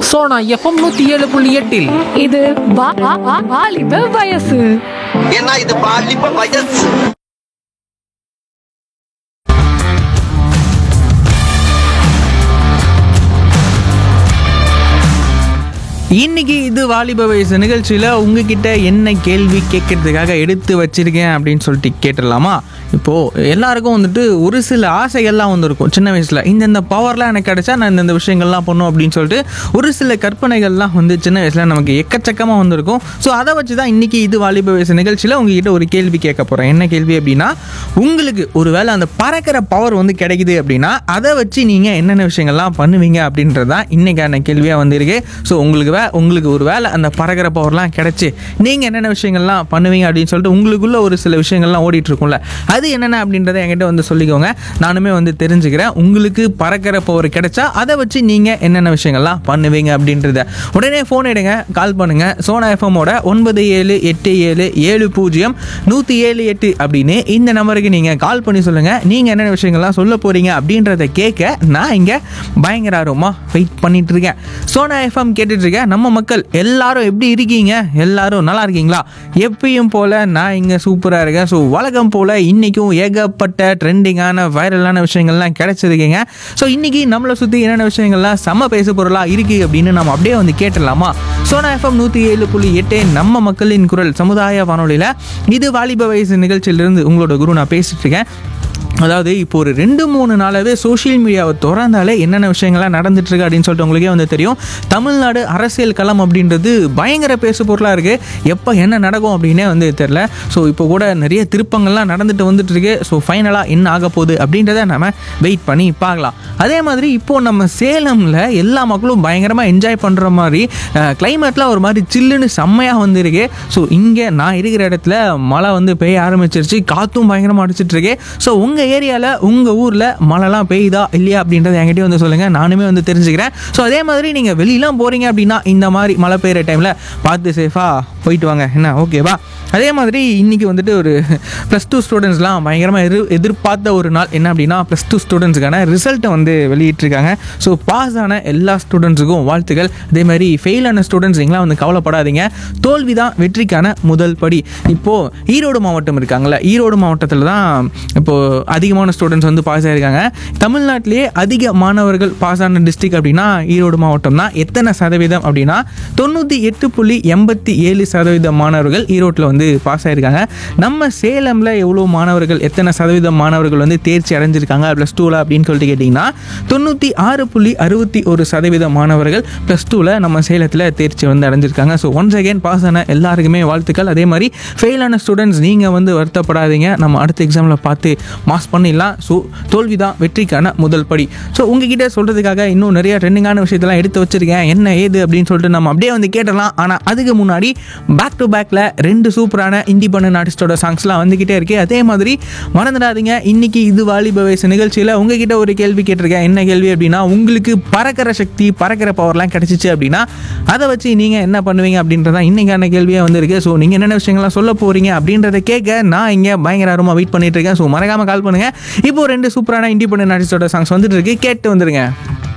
Sona FM நூத்தி ஏழு புள்ளி எட்டில் இது வா- வா- வா- வாலிப வயசு ஏன்னா இது பாலிப்ப வயசு இன்னைக்கு இது வாலிப வயசு நிகழ்ச்சியில் உங்ககிட்ட என்ன கேள்வி கேட்கறதுக்காக எடுத்து வச்சிருக்கேன் அப்படின்னு சொல்லிட்டு கேட்டுடலாமா இப்போது எல்லாருக்கும் வந்துட்டு ஒரு சில ஆசைகள்லாம் வந்திருக்கும் சின்ன வயசில் இந்தந்த பவர்லாம் எனக்கு கிடைச்சா நான் இந்தந்த விஷயங்கள்லாம் பண்ணும் அப்படின்னு சொல்லிட்டு ஒரு சில கற்பனைகள்லாம் வந்து சின்ன வயசில் நமக்கு எக்கச்சக்கமாக வந்திருக்கும் ஸோ அதை வச்சு தான் இன்னைக்கு இது வாலிப வயசு நிகழ்ச்சியில் உங்ககிட்ட ஒரு கேள்வி கேட்க போகிறேன் என்ன கேள்வி அப்படின்னா உங்களுக்கு ஒருவேளை அந்த பறக்கிற பவர் வந்து கிடைக்குது அப்படின்னா அதை வச்சு நீங்கள் என்னென்ன விஷயங்கள்லாம் பண்ணுவீங்க அப்படின்றது தான் இன்னைக்கான கேள்வியாக வந்திருக்கு ஸோ உங்களுக்கு வே உங்களுக்கு ஒரு வேளை அந்த பறக்கிற பவர்லாம் கிடைச்சி நீங்கள் என்னென்ன விஷயங்கள்லாம் பண்ணுவீங்க அப்படின்னு சொல்லிட்டு உங்களுக்குள்ள ஒரு சில விஷயங்கள்லாம் ஓடிட்டு இருக்கும்ல அது என்னென்ன அப்படின்றத என்கிட்ட வந்து சொல்லிக்கோங்க நானுமே வந்து தெரிஞ்சுக்கிறேன் உங்களுக்கு பறக்கிற பவர் கிடைச்சா அதை வச்சு நீங்கள் என்னென்ன விஷயங்கள்லாம் பண்ணுவீங்க அப்படின்றத உடனே ஃபோன் எடுங்க கால் பண்ணுங்க சோனா எஃப்எம்மோட ஒன்பது ஏழு எட்டு ஏழு ஏழு பூஜ்ஜியம் நூற்றி ஏழு எட்டு அப்படின்னு இந்த நம்பருக்கு நீங்கள் கால் பண்ணி சொல்லுங்கள் நீங்கள் என்னென்ன விஷயங்கள்லாம் சொல்ல போகிறீங்க அப்படின்றத கேட்க நான் இங்கே பயங்கர ஆர்வமாக வெயிட் பண்ணிட்டு இருக்கேன் சோனா எஃப்எம் கேட்டுட்டு இருக்கேன் நம்ம மக்கள் எல்லாரும் எப்படி இருக்கீங்க எல்லாரும் நல்லா இருக்கீங்களா எப்பயும் போல் நான் இங்கே சூப்பராக இருக்கேன் ஸோ வழக்கம் போல் இன்றைக்கும் ஏகப்பட்ட ட்ரெண்டிங்கான வைரலான விஷயங்கள்லாம் கிடைச்சிருக்கீங்க ஸோ இன்றைக்கி நம்மளை சுற்றி என்னென்ன விஷயங்கள்லாம் செம்ம பேசு பொருளாக இருக்குது அப்படின்னு நம்ம அப்படியே வந்து கேட்டுடலாமா சோனா எஃப்எம் நூற்றி ஏழு புள்ளி எட்டு நம்ம மக்களின் குரல் சமுதாய வானொலியில் இது வாலிப வயசு நிகழ்ச்சியிலிருந்து உங்களோட குரு நான் பேசிட்டு இருக்கேன் அதாவது இப்போ ஒரு ரெண்டு மூணு நாளாவே சோஷியல் மீடியாவை திறந்தாலே என்னென்ன விஷயங்கள்லாம் நடந்துட்டு இருக்கு அப்படின்னு சொல்லிட்டு உங்களுக்கே வந்து தெரியும் தமிழ்நாடு அரசியல் களம் அப்படின்றது பயங்கர பேசு பொருளாக இருக்கு எப்போ என்ன நடக்கும் அப்படின்னே வந்து தெரில ஸோ இப்போ கூட நிறைய திருப்பங்கள்லாம் நடந்துட்டு வந்துட்டு இருக்கு ஸோ ஃபைனலாக என்ன ஆக போகுது அப்படின்றத நம்ம வெயிட் பண்ணி பார்க்கலாம் அதே மாதிரி இப்போ நம்ம சேலமில் எல்லா மக்களும் பயங்கரமாக என்ஜாய் பண்ணுற மாதிரி கிளைமேட்லாம் ஒரு மாதிரி சில்லுன்னு செம்மையாக வந்திருக்கு ஸோ இங்கே நான் இருக்கிற இடத்துல மழை வந்து பெய்ய ஆரம்பிச்சிருச்சு காற்றும் பயங்கரமாக அடிச்சிட்டு இருக்கு ஸோ உங்கள் ஏரியாவில் உங்கள் ஊரில் மழைலாம் பெய்யுதா இல்லையா அப்படின்றத என்கிட்டயே வந்து சொல்லுங்கள் நானுமே வந்து தெரிஞ்சுக்கிறேன் ஸோ அதே மாதிரி நீங்கள் வெளியெலாம் போகிறீங்க அப்படின்னா இந்த மாதிரி மழை பெய்கிற டைமில் பார்த்து சேஃபாக போயிட்டு வாங்க என்ன ஓகேவா அதே மாதிரி இன்றைக்கி வந்துட்டு ஒரு ப்ளஸ் டூ ஸ்டூடெண்ட்ஸ்லாம் பயங்கரமாக எதிர் எதிர்பார்த்த ஒரு நாள் என்ன அப்படின்னா ப்ளஸ் டூ ஸ்டூடெண்ட்ஸுக்கான ரிசல்ட்டை வந்து வெளியிட்டிருக்காங்க ஸோ பாஸ் ஆன எல்லா ஸ்டூடெண்ட்ஸுக்கும் வாழ்த்துக்கள் அதே மாதிரி ஃபெயில் ஆன ஸ்டூடெண்ட்ஸ் நீங்களாம் வந்து கவலைப்படாதீங்க தோல்வி தான் வெற்றிக்கான முதல் படி இப்போது ஈரோடு மாவட்டம் இருக்காங்கல்ல ஈரோடு மாவட்டத்தில் தான் இப்போது அதிகமான ஸ்டூடெண்ட்ஸ் வந்து பாஸ் ஆகிருக்காங்க தமிழ்நாட்டிலேயே அதிக மாணவர்கள் பாஸ் ஆன டிஸ்ட்ரிக்ட் அப்படின்னா ஈரோடு மாவட்டம் தான் எத்தனை சதவீதம் அப்படின்னா தொண்ணூற்றி எட்டு புள்ளி எண்பத்தி ஏழு சதவீதம் மாணவர்கள் ஈரோட்டில் வந்து பாஸ் ஆகிருக்காங்க நம்ம சேலமில் எவ்வளோ மாணவர்கள் எத்தனை சதவீதம் மாணவர்கள் வந்து தேர்ச்சி அடைஞ்சிருக்காங்க ப்ளஸ் டூவில் அப்படின்னு சொல்லிட்டு கேட்டிங்கன்னா தொண்ணூற்றி ஆறு புள்ளி அறுபத்தி ஒரு சதவீதம் மாணவர்கள் ப்ளஸ் டூவில் நம்ம சேலத்தில் தேர்ச்சி வந்து அடைஞ்சிருக்காங்க ஸோ ஒன்ஸ் அகேன் பாஸ் ஆன எல்லாருக்குமே வாழ்த்துக்கள் அதே மாதிரி ஃபெயில் ஆன ஸ்டூடெண்ட்ஸ் நீங்கள் வந்து வருத்தப்படாதீங்க நம்ம அடுத்த எக்ஸாமில் பார்த்து மாஸ் பண்ணிடலாம் ஸோ தோல்வி தான் வெற்றிக்கான முதல் படி ஸோ உங்ககிட்ட சொல்கிறதுக்காக இன்னும் நிறைய ட்ரெண்டிங்கான விஷயத்தெல்லாம் எடுத்து வச்சிருக்கேன் என்ன ஏது அப்படின்னு சொல்லிட்டு நம்ம அப்படியே வந்து கேட்டலாம் ஆனால் அதுக்கு முன்னாடி பேக் டு பேக்கில் ரெண்டு சூப்பரான இண்டிபெண்டன்ட் ஆர்டிஸ்டோட சாங்ஸ்லாம் வந்துக்கிட்டே இருக்கு அதே மாதிரி மறந்துடாதீங்க இன்னைக்கு இது வாலிப வயசு நிகழ்ச்சியில் உங்ககிட்ட ஒரு கேள்வி கேட்டிருக்கேன் என்ன கேள்வி அப்படின்னா உங்களுக்கு பறக்கிற சக்தி பறக்கிற பவர்லாம் கிடைச்சிச்சு அப்படின்னா அதை வச்சு நீங்கள் என்ன பண்ணுவீங்க அப்படின்றதான் இன்னைக்கான கேள்வியாக வந்திருக்கு ஸோ நீங்கள் என்னென்ன விஷயங்கள்லாம் சொல்ல போகிறீங்க அப்படின்றத கேட்க நான் இங்கே பயங்கர ஆர்வமாக வெயிட் பண்ணிட்டு இருக்கேன் ஸோ மறக்காமல் கால் பண்ணுங்கள் இப்போ ரெண்டு சூப்பரான இண்டிபெண்டன்ட் ஆர்டிஸ்டோட சாங்ஸ் வந்துட்டு இருக்கு கேட்டு வந்துருங்க